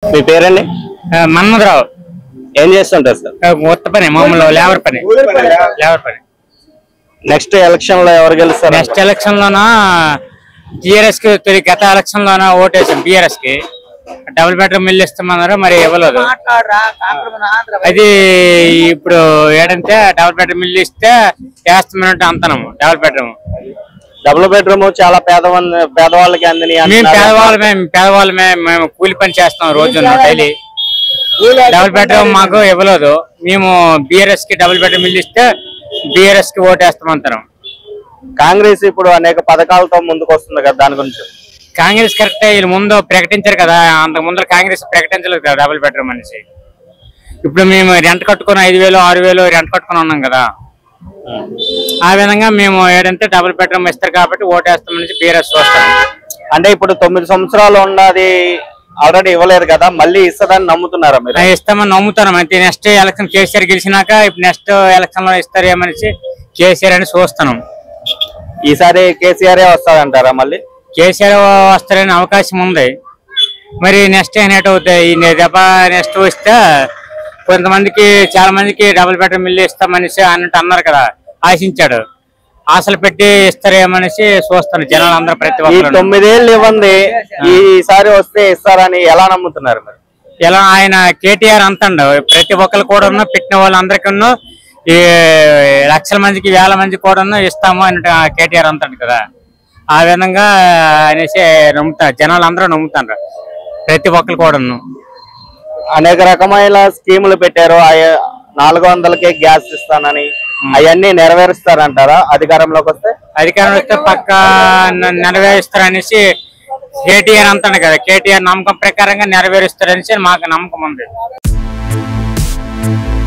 మీ పేరండి ఆ, మన్మధరావు ఏం చేస్తుంటారు సార్ ఆ, కొత్త పని మామూలు లేబర్ పని లేబర్ పని నెక్స్ట్ ఎలక్షన్ లో ఎవరు గెలుస్తారు నెక్స్ట్ ఎలక్షన్ లోన టిఆర్ఎస్ కి తొలి గత ఎలక్షన్ లోన ఓటేసాం బిఆర్ఎస్ కి డబుల్ బెడ్రూమ్ మిల్లు ఇస్తామన్నారు మరి ఇవ్వలేదు అది ఇప్పుడు ఏంటంటే డబుల్ బెడ్రూమ్ మిల్లు ఇస్తే వేస్తామన్నట్టు అంతనం డబుల్ బెడ్రూమ్ డబుల్ బెడ్రూమ్ చాలా పేదమంది పేదవాళ్ళకి అందని మేము అంటున్నారు. పేదవాళ్ళమే పేదవాళ్ళమే మేము కూలి పని చేస్తాం రోజు డైలీ డబుల్ బెడ్రూమ్ మాకు ఇవ్వలేదు మేము బిఆర్ఎస్ కి డబుల్ బెడ్రూమ్ మిల్లు ఇస్తే బిఆర్ఎస్ కి ఓటేస్తామంటాం కాంగ్రెస్ ఇప్పుడు అనేక పథకాలతో ముందుకు వస్తుంది కదా దాని గురించి కాంగ్రెస్ కరెక్ట్ వీళ్ళు ముందు ప్రకటించారు కదా అంతకు ముందర కాంగ్రెస్ ప్రకటించలేదు కదా డబుల్ బెడ్రూమ్ అనేసి ఇప్పుడు మేము రెంట్ కట్టుకుని ఐదు వేలు ఆరు వేలు రెంట్ కట్టుకుని ఉన్నాం కదా ఆ విధంగా మేము ఏంటంటే డబుల్ బెడ్రూమ్ ఇస్తారు కాబట్టి ఓటేస్తామనేసి బీఆర్ఎస్ చూస్తాం అంటే ఇప్పుడు తొమ్మిది సంవత్సరాలు ఉన్నది ఆల్రెడీ ఇవ్వలేదు కదా మళ్ళీ ఇస్తుందని నమ్ముతున్నారా మీరు ఆ ఇస్తామని నమ్ముతాను అయితే నెక్స్ట్ ఎలక్షన్ కేసీఆర్ గెలిచినాక ఇప్పుడు నెక్స్ట్ ఎలక్షన్ లో ఇస్తారేమనేసి కేసీఆర్ అని చూస్తున్నాం ఈసారి కేసీఆర్ వస్తాదంటారా మళ్ళీ కేసీఆర్ వస్తారనే అవకాశం ఉంది మరి నెక్స్ట్ అయినట్టు అవుతాయి ఈ దెబ్బ నెక్స్ట్ వస్తే కొంతమందికి చాలా మందికి డబుల్ బెడ్రూమ్ ఇల్లు ఇస్తామనేసి అన్నట్టు అన్నారు కదా ఆశించాడు ఆశలు పెట్టి ఇస్తారేమనేసి చూస్తాను జనాలు అందరూ ప్రతి ఈ ఒక్కరు తొమ్మిదేళ్ళు ఇవ్వండి ఈసారి వస్తే ఇస్తారని ఎలా నమ్ముతున్నారు మరి ఇలా ఆయన కేటీఆర్ అంతండు ప్రతి ఒక్కరు కూడా పెట్టిన వాళ్ళందరికీ ఈ లక్షల మందికి వేల మందికి కూడా ఇస్తాము అన్నట్టు ఆ కేటీఆర్ అంటాడు కదా ఆ విధంగా అనేసి నమ్ముతారు జనాలు అందరూ నమ్ముతారు ప్రతి ఒక్కరు కూడా అనేక రకమైన స్కీములు పెట్టారు అయ- నాలుగు వందలకే గ్యాస్ ఇస్తానని అవన్నీ నెరవేరుస్తారంటారా అధికారంలోకి వస్తే అధికారం వస్తే పక్క నెరవేరుస్తారనేసి కేటీఆర్ అంటాడు కదా కేటీఆర్ నమ్మకం ప్రకారంగా నెరవేరుస్తారనేసి మాకు నమ్మకం ఉంది